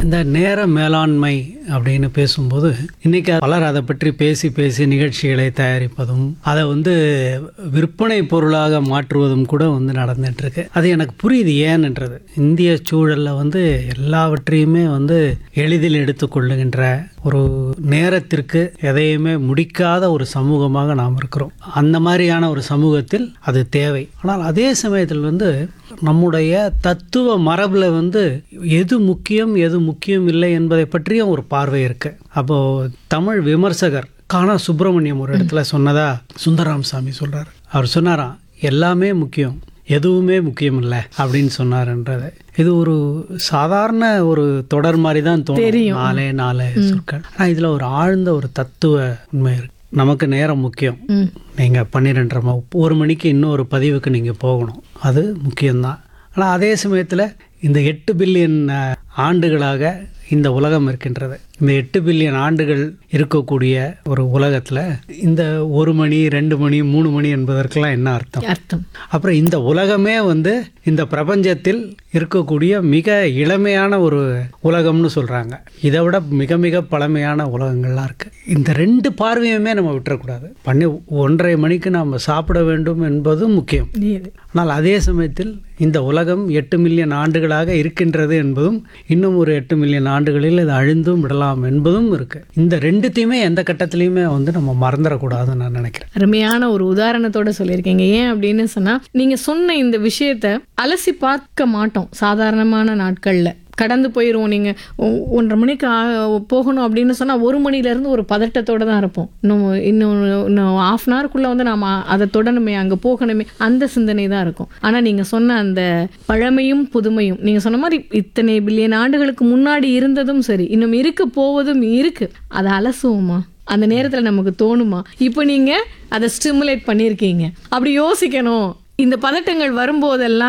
இந்த நேர மேலாண்மை அப்படின்னு பேசும்போது இன்னைக்கு பலர் அதை பற்றி பேசி பேசி நிகழ்ச்சிகளை தயாரிப்பதும் அதை வந்து விற்பனை பொருளாக மாற்றுவதும் கூட வந்து நடந்துட்டு இருக்கு அது எனக்கு புரியுது ஏன்ன்றது இந்திய சூழல்ல வந்து எல்லாவற்றையுமே வந்து எளிதில் எடுத்துக்கொள்ளுகின்ற ஒரு நேரத்திற்கு எதையுமே முடிக்காத ஒரு சமூகமாக நாம் இருக்கிறோம் அந்த மாதிரியான ஒரு சமூகத்தில் அது தேவை ஆனால் அதே சமயத்தில் வந்து நம்முடைய தத்துவ மரபில் வந்து எது முக்கியம் எது முக்கியம் இல்லை என்பதை பற்றியும் ஒரு பார்வை இருக்கு அப்போ தமிழ் விமர்சகர் காணா சுப்பிரமணியம் ஒரு இடத்துல சொன்னதா சுந்தராம் சாமி சொல்றாரு அவர் சொன்னாராம் எல்லாமே முக்கியம் எதுவுமே முக்கியம் இல்லை அப்படின்னு சொன்னாருன்றது இது ஒரு சாதாரண ஒரு தொடர் மாதிரி தான் தோணும் நாலே நாலு சொற்கள் ஆனால் இதில் ஒரு ஆழ்ந்த ஒரு தத்துவ உண்மை இருக்கு நமக்கு நேரம் முக்கியம் ம் நீங்கள் பன்னிரெண்டரை ம ஒரு மணிக்கு இன்னொரு பதிவுக்கு நீங்கள் போகணும் அது முக்கியம்தான் ஆனால் அதே சமயத்தில் இந்த எட்டு பில்லியன் அஹ், ஆண்டுகளாக இந்த உலகம் இருக்கின்றது இந்த எட்டு பில்லியன் ஆண்டுகள் இருக்கக்கூடிய ஒரு உலகத்தில் இந்த ஒரு மணி ரெண்டு மணி மூணு மணி என்பதற்கெல்லாம் என்ன அர்த்தம் அர்த்தம் அப்புறம் இந்த உலகமே வந்து இந்த பிரபஞ்சத்தில் இருக்கக்கூடிய மிக இளமையான ஒரு உலகம்னு சொல்கிறாங்க இதை விட மிக மிக பழமையான உலகங்கள்லாம் இருக்குது இந்த ரெண்டு பார்வையுமே நம்ம விட்டுறக்கூடாது பண்ணி ஒன்றரை மணிக்கு நாம் சாப்பிட வேண்டும் என்பதும் முக்கியம் நீது ஆனால் அதே சமயத்தில் இந்த உலகம் எட்டு மில்லியன் ஆண்டுகளாக இருக்கின்றது என்பதும் இன்னும் ஒரு எட்டு மில்லியன் ஆண்டுகளில் இது அழிந்தும் விடலாம் என்பதும் இருக்கு இந்த ரெண்டுத்தையுமே எந்த கட்டத்திலையுமே வந்து நம்ம மறந்துடக்கூடாதுன்னு நான் நினைக்கிறேன் அருமையான ஒரு உதாரணத்தோட சொல்லியிருக்கீங்க ஏன் அப்படின்னு சொன்னா நீங்க சொன்ன இந்த விஷயத்த அலசி பார்க்க மாட்டோம் சாதாரணமான நாட்கள்ல கடந்து போயிடுவோம் நீங்க ஒ- ஒன்றரை மணிக்கு ஆ- போகணும் அப்படின்னு சொன்னா ஒரு மணில இருந்து ஒரு பதட்டத்தோட தான் இருப்போம் இன்னும் இன்னும் இன்னும் ஆஃப் அன் ஹவருக்குள்ள வந்து நாம அதை தொடணுமே அங்க போகணுமே அந்த சிந்தனை தான் இருக்கும் ஆனா நீங்க சொன்ன அந்த பழமையும் புதுமையும் நீங்க சொன்ன மாதிரி இத்தனை பில்லியன் ஆண்டுகளுக்கு முன்னாடி இருந்ததும் சரி இன்னும் இருக்க போவதும் இருக்கு அதை அலசுவோமா அந்த நேரத்துல நமக்கு தோணுமா இப்போ நீங்க அதை ஸ்டிமுலேட் பண்ணியிருக்கீங்க அப்படி யோசிக்கணும் இந்த பதட்டங்கள் வரும்போதெல்லாம்